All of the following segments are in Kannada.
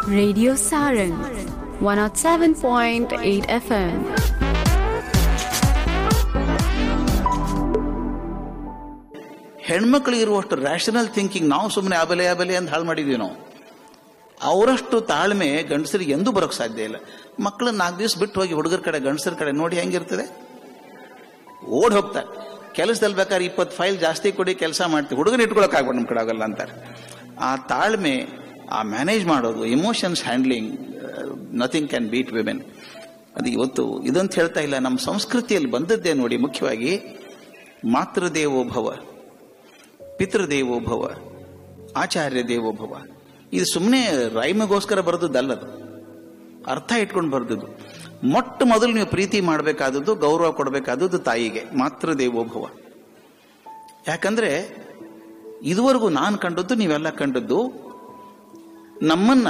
Radio Sarang 107.8 FM. ಹೆಣ್ಮಕ್ಳಿಗೆ ಇರುವಷ್ಟು ರ್ಯಾಷನಲ್ ಥಿಂಕಿಂಗ್ ನಾವು ಸುಮ್ಮನೆ ಆಬಲೆ ಆಬಲೆ ಅಂತ ಹಾಳು ಮಾಡಿದ್ವಿ ನಾವು ಅವರಷ್ಟು ತಾಳ್ಮೆ ಗಂಡಸರಿಗೆ ಎಂದೂ ಬರೋಕ್ಕೆ ಸಾಧ್ಯ ಇಲ್ಲ ಮಕ್ಕಳು ನಾಲ್ಕು ದಿವಸ ಬಿಟ್ಟು ಹೋಗಿ ಹುಡುಗರ ಕಡೆ ಗಂಡಸರ ಕಡೆ ನೋಡಿ ಹೆಂಗಿರ್ತದೆ ಓಡ್ ಹೋಗ್ತಾರೆ ಕೆಲಸದಲ್ಲಿ ಬೇಕಾದ್ರೆ ಇಪ್ಪತ್ತು ಫೈಲ್ ಜಾಸ್ತಿ ಕೊಡಿ ಕೆಲಸ ಮಾಡ್ತೀವಿ ಹುಡುಗನ ಇಟ್ಕೊಳಕ್ ಆಗ್ಬೋದು ನಮ್ಮ ಕಡೆ ಆಗಲ್ಲ ಅಂತಾರೆ ಆ ತಾಳ್ಮೆ ಆ ಮ್ಯಾನೇಜ್ ಮಾಡೋದು emotions handling nothing can beat women ಅದು ಇವತ್ತು ಇದಂತ ಹೇಳ್ತಾ ಇಲ್ಲ ನಮ್ಮ ಸಂಸ್ಕೃತಿಯಲ್ಲಿ ಬಂದದ್ದೇ ನೋಡಿ ಮುಖ್ಯವಾಗಿ ಮಾತೃದೇವೋಭವ ಪಿತೃದೇವೋಭವ ಆಚಾರ್ಯ ದೇವೋಭವ ಇದು ಸುಮ್ಮನೆ ರೈಮಿಗೋಸ್ಕರ ಬರೆದದ್ದಲ್ಲದು ಅರ್ಥ ಇಟ್ಕೊಂಡು ಬರೆದದ್ದು ಮೊಟ್ಟ ಮೊದಲು ನೀವು ಪ್ರೀತಿ ಮಾಡಬೇಕಾದದ್ದು ಗೌರವ ಕೊಡಬೇಕಾದದ್ದು ತಾಯಿಗೆ ಮಾತೃ ದೇವೋಭವ ಯಾಕಂದ್ರೆ ಇದುವರೆಗೂ ನಾನು ಕಂಡದ್ದು ನೀವೆಲ್ಲ ಕಂಡದ್ದು ನಮ್ಮನ್ನ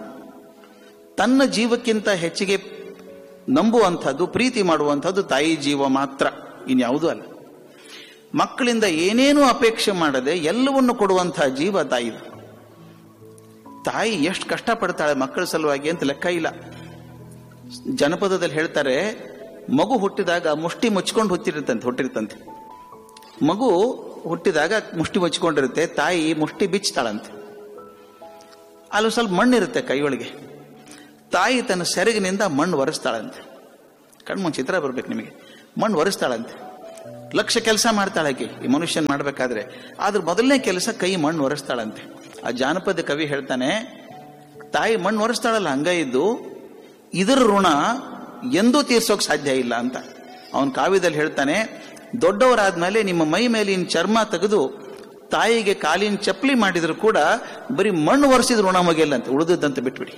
ತನ್ನ ಜೀವಕ್ಕಿಂತ ಹೆಚ್ಚಿಗೆ ನಂಬುವಂಥದ್ದು ಪ್ರೀತಿ ಮಾಡುವಂಥದ್ದು ತಾಯಿ ಜೀವ ಮಾತ್ರ ಇನ್ಯಾವುದೂ ಅಲ್ಲ ಮಕ್ಕಳಿಂದ ಏನೇನೂ ಅಪೇಕ್ಷೆ ಮಾಡದೆ ಎಲ್ಲವನ್ನು ಕೊಡುವಂತಹ ಜೀವ ತಾಯಿದು ತಾಯಿ ಎಷ್ಟು ಕಷ್ಟಪಡ್ತಾಳೆ ಮಕ್ಕಳ ಸಲುವಾಗಿ ಅಂತ ಲೆಕ್ಕ ಇಲ್ಲ ಜನಪದದಲ್ಲಿ ಹೇಳ್ತಾರೆ ಮಗು ಹುಟ್ಟಿದಾಗ ಮುಷ್ಟಿ ಮುಚ್ಕೊಂಡು ಹುಟ್ಟಿರ್ತಂತೆ ಹುಟ್ಟಿರ್ತಂತೆ ಮಗು ಹುಟ್ಟಿದಾಗ ಮುಷ್ಟಿ ಮುಚ್ಕೊಂಡಿರುತ್ತೆ ತಾಯಿ ಮುಷ್ಟಿ ಬಿಚ್ತಾಳಂತೆ ಅಲ್ಲಿ ಸ್ವಲ್ಪ ಮಣ್ಣಿರುತ್ತೆ ಕೈಯೊಳಗೆ ತಾಯಿ ತನ್ನ ಸೆರಗಿನಿಂದ ಮಣ್ಣು ಒರೆಸ್ತಾಳಂತೆ ಕಣ್ಮುಂದ್ ಚಿತ್ರ ಬರ್ಬೇಕು ನಿಮಗೆ ಮಣ್ಣು ಒರೆಸ್ತಾಳಂತೆ ಲಕ್ಷ ಕೆಲಸ ಮಾಡ್ತಾಳಾಕಿ ಈ ಮನುಷ್ಯನ್ ಮಾಡ್ಬೇಕಾದ್ರೆ ಆದ್ರ ಮೊದಲನೇ ಕೆಲಸ ಕೈ ಮಣ್ಣು ಒರೆಸ್ತಾಳಂತೆ ಆ ಜಾನಪದ ಕವಿ ಹೇಳ್ತಾನೆ ತಾಯಿ ಮಣ್ಣು ಒರೆಸ್ತಾಳಲ್ಲ ಹಂಗ ಇದ್ದು ಇದರ ಋಣ ಎಂದೂ ತೀರ್ಸೋಕ್ ಸಾಧ್ಯ ಇಲ್ಲ ಅಂತ ಅವನ್ ಕಾವ್ಯದಲ್ಲಿ ಹೇಳ್ತಾನೆ ದೊಡ್ಡವರಾದ್ಮೇಲೆ ನಿಮ್ಮ ಮೈ ಮೇಲಿನ ಚರ್ಮ ತೆಗೆದು ತಾಯಿಗೆ ಕಾಲಿನ ಚಪ್ಪಲಿ ಮಾಡಿದ್ರು ಕೂಡ ಬರೀ ಮಣ್ಣು ಒರೆಸಿದ್ರು ಋಣ ಮುಗಿಯಲ್ಲ ಅಂತ ಉಳಿದದ್ದಂತ ಬಿಟ್ಬಿಡಿ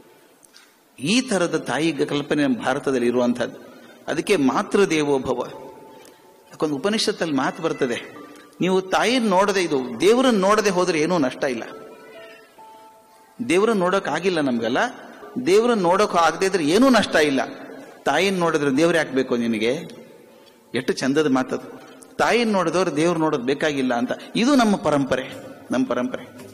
ಈ ತರದ ತಾಯಿ ಕಲ್ಪನೆ ನಮ್ಮ ಭಾರತದಲ್ಲಿ ಇರುವಂತಹದ್ದು ಅದಕ್ಕೆ ಮಾತೃ ದೇವೋಭವ ಯಾಕೊಂದು ಉಪನಿಷತ್ತಲ್ಲಿ ಮಾತು ಬರ್ತದೆ ನೀವು ತಾಯಿನ ನೋಡದೆ ಇದು ದೇವರನ್ನ ನೋಡದೆ ಹೋದ್ರೆ ಏನೂ ನಷ್ಟ ಇಲ್ಲ ದೇವರನ್ನ ನೋಡಕ್ ಆಗಿಲ್ಲ ನಮ್ಗೆಲ್ಲ ದೇವರನ್ನ ನೋಡಕ್ ಆಗದೆ ಇದ್ರೆ ಏನೂ ನಷ್ಟ ಇಲ್ಲ ತಾಯಿನ ನೋಡಿದ್ರೆ ದೇವ್ರು ಯಾಕೆ ಬೇಕು ನಿನಗೆ ಎಷ್ಟು ಚಂದದ ಮಾತದು ತಾಯಿನ ನೋಡಿದವ್ರು ದೇವ್ರು ನೋಡೋದು ಬೇಕಾಗಿಲ್ಲ ಅಂತ ಇದು ನಮ್ಮ ಪರಂಪರೆ ನಮ್ಮ ಪರಂಪರೆ